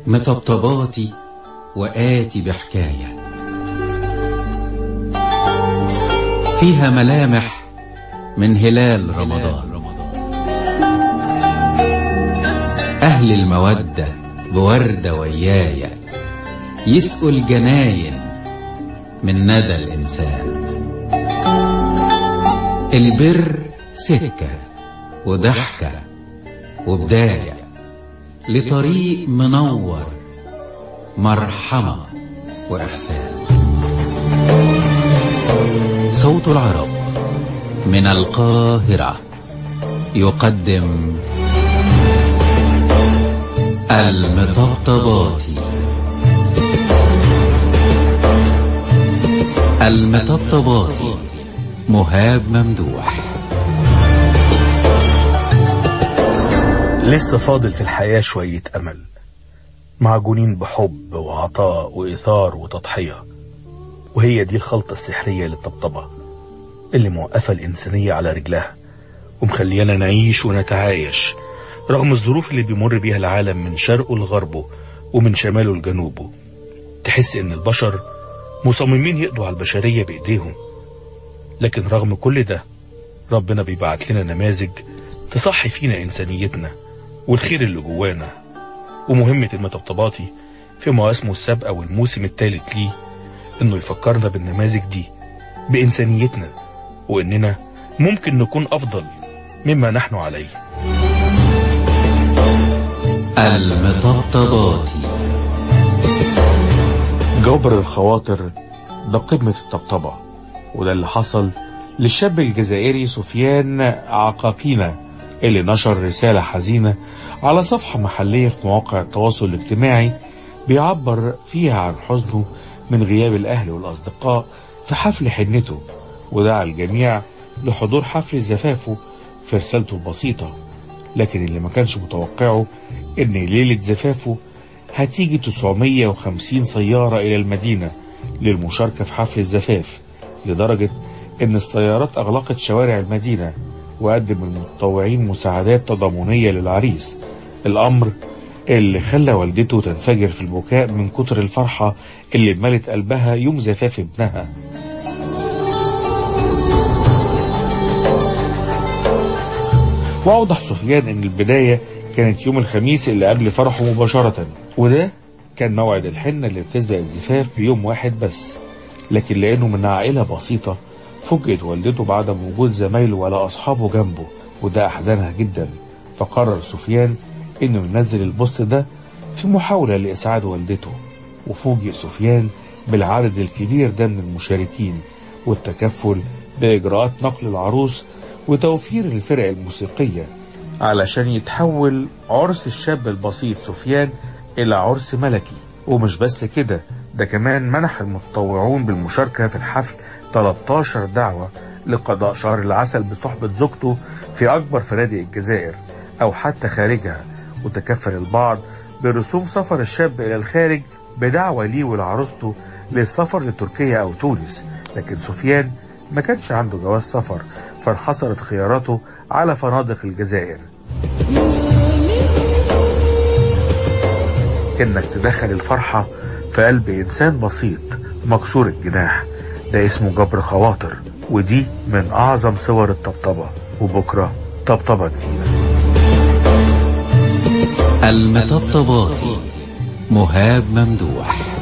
مطبطباتي وآتي بحكاية فيها ملامح من هلال رمضان أهل المودة بوردة ويايا يسقوا الجناين من ندى الإنسان البر سكة وضحكة وبداية لطريق منور مرحمة وإحسان صوت العرب من القاهرة يقدم المطبطباتي المطبطباتي مهاب ممدوح لسه فاضل في الحياة شوية أمل معجونين بحب وعطاء وإثار وتضحية وهي دي الخلطة السحرية للطبطبة اللي موقفة الإنسانية على رجلها ومخليانا نعيش ونتعايش رغم الظروف اللي بيمر بيها العالم من شرقه لغربه ومن شماله لجنوبه تحس إن البشر مصممين يقضوا على البشرية بإيديهم لكن رغم كل ده ربنا بيبعت لنا نماذج تصحي فينا إنسانيتنا والخير اللي جوانا ومهمة المطبطباتي في مواسمه السابقة والموسم الثالث ليه إنه يفكرنا بالنماذج دي بإنسانيتنا وإننا ممكن نكون أفضل مما نحن عليه المطبطباتي جبر الخواطر ده قمة الطبطبة وده اللي حصل للشاب الجزائري سفيان عقاقينا اللي نشر رسالة حزينة على صفحة محلية في مواقع التواصل الاجتماعي بيعبر فيها عن حزنه من غياب الأهل والأصدقاء في حفل حنته ودعا الجميع لحضور حفل زفافه في رسالته البسيطة لكن اللي ما كانش متوقعه ان ليلة زفافه هتيجي 950 سيارة الى المدينة للمشاركة في حفل الزفاف لدرجة ان السيارات اغلقت شوارع المدينة وقدم المتطوعين مساعدات تضامنية للعريس الامر اللي خلى والدته تنفجر في البكاء من كتر الفرحة اللي ملت قلبها يوم زفاف ابنها وأوضح سفيان إن البداية كانت يوم الخميس اللي قبل فرحه مباشرة وده كان موعد الحنة اللي بتسبق الزفاف بيوم واحد بس لكن لأنه من عائلة بسيطة فوجئت والدته بعدم وجود زمايله ولا أصحابه جنبه وده أحزنها جدا فقرر سفيان إنه ينزل البوست ده في محاولة لإسعاد والدته وفوجئ سفيان بالعدد الكبير ده من المشاركين والتكفل بإجراءات نقل العروس وتوفير الفرق الموسيقية علشان يتحول عرس الشاب البسيط سفيان إلى عرس ملكي ومش بس كده ده كمان منح المتطوعون بالمشاركة في الحفل 13 دعوة لقضاء شهر العسل بصحبة زوجته في أكبر فنادق الجزائر أو حتى خارجها وتكفل البعض برسوم سفر الشاب إلى الخارج بدعوة ليه ولعروسته للسفر لتركيا أو تونس لكن سفيان ما كانش عنده جواز سفر فانحصرت خياراته على فنادق الجزائر انك تدخل الفرحة في قلب انسان بسيط مكسور الجناح ده اسمه جبر خواطر ودي من اعظم صور الطبطبة وبكرة طبطبة جديدة المطبطباتي مهاب ممدوح